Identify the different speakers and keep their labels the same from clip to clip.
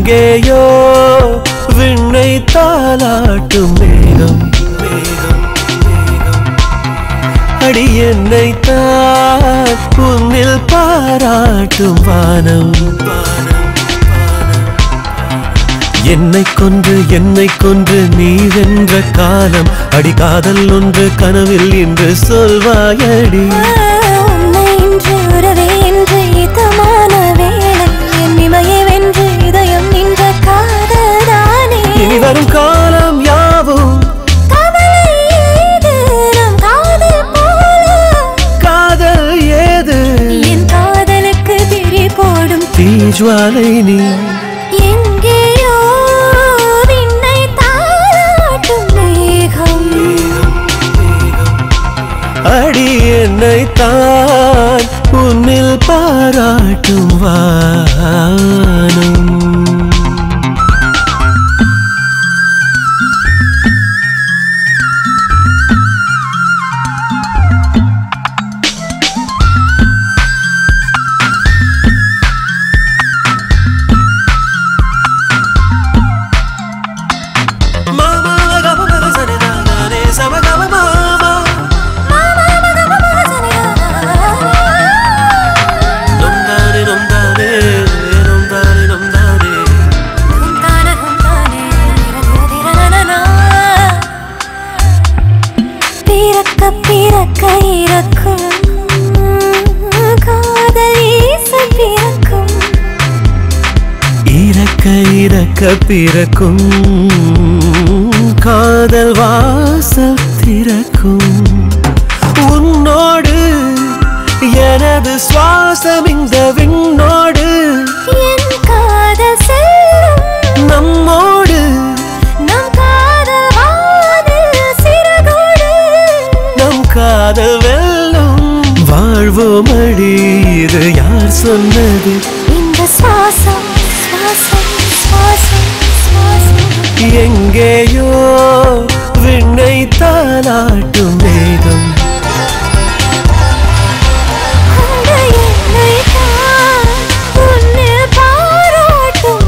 Speaker 1: எங்கேயோ விண்ணை தாளாட்டும் மேகம் மேகம் மேகம் அடி என்னை தான் உன்னில் பாராட்டும் வானம் வானம் என்னை கொன்று என்னை கொன்று நீ வென்ற காலம் அடி காதல் ஒன்று கனவில் என்று சொல்வாயடி
Speaker 2: உன்னை இன்று உறவே என்று இதமான வேளை என் இமையை வென்று இதயம் நின்ற காதல்தானே
Speaker 1: இனி வரும் காலம் யாவும்
Speaker 2: கவலை ஏது நம் காதல் போல
Speaker 1: காதல் ஏது
Speaker 2: என் காதலுக்கு திரி போடும்
Speaker 1: தீஜ்வாலை நீ
Speaker 2: எங்கேயோ விண்ணை தாளாட்டும் மேகம்
Speaker 1: அடி என்னை தான் உன்னில் பாராட்டும் வானம் Mama, gama, gama, sani, da, da, re, sama, gama, mama. Nom, da, re, nom, da, re, nom, da, re, nom, da, re.
Speaker 2: பிறக்க பிறக்க இறக்கும் காதல் ஈச பிறக்கும்
Speaker 1: இறக்க இறக்க பிறக்கும் காதல் வாசல் திறக்கும் உன்னோடு எனது சுவாசம் இந்த விண்ணோடு
Speaker 2: என் காதல் செல்லும்
Speaker 1: நம்மோடு
Speaker 2: நம் காதல் வானில் சிறகோடு
Speaker 1: நம் காதல் வெல்லும் வாழ்வோமடி இது யார் சொன்னது
Speaker 2: இந்த சுவாசம் சுவாசம் சுவாசம் சுவாசம்
Speaker 1: எங்கேயோ விண்ணை தாளாட்டும் மேகம்
Speaker 2: அந்த என்னை தான் உன்னில் பாராட்டும்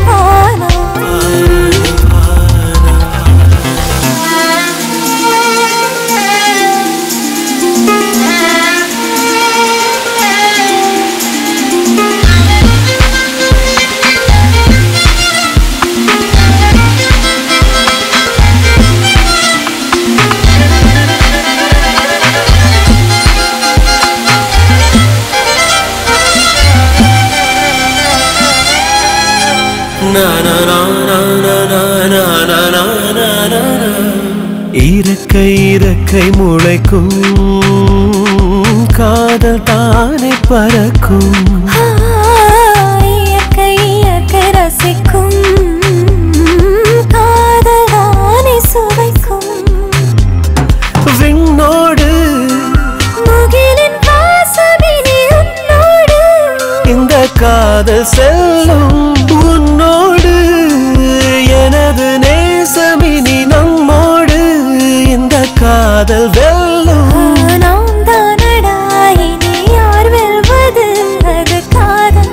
Speaker 1: Na, na, na, na, na, na, na, na, na, na, na, na. இறக்கை இறக்கை முளைக்கும் காதல் தானே பறக்கும்
Speaker 2: இயற்கை இயற்கை ரசிக்கும் காதல் தானே சுவைக்கும்
Speaker 1: விண்ணோடு
Speaker 2: முகிலின் வாசமினி உன்னோடு
Speaker 1: இந்த காதல் செல்லும் உன்னோடு எனது நேசமினி நம்மோடு இந்த காதல் வெல்லும்
Speaker 2: நாம் தானடா இனி யார் வெல்வது அது காதல்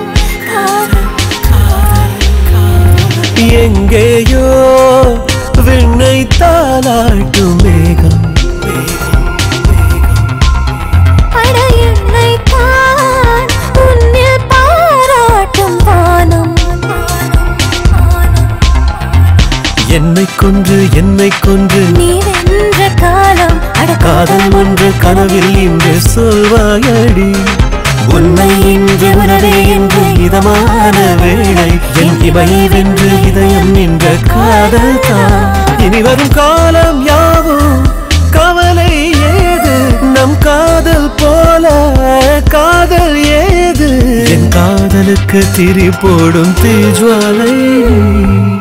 Speaker 2: காதல்
Speaker 1: எங்கேயோ விண்ணை தாளாட்டும் மேகம்
Speaker 2: அட என்னை தான் உன்னில் பாராட்டும் வானம்
Speaker 1: என்னை கொன்று என்னை கொன்று
Speaker 2: நீ வென்ற காலம் அட
Speaker 1: காதல் ஒன்று கனவில் இன்று சொல்வாயடி உண்மை இன்று உறவே என்று இதமான வேளை என் இமையை வென்று இதயம் நின்ற காதல் தான் இனி வரும் காலம் யாவும் கவலை ஏது நம் காதல் போல காதல் ஏது என் காதலுக்கு திரி போடும் தீஜ்வாலை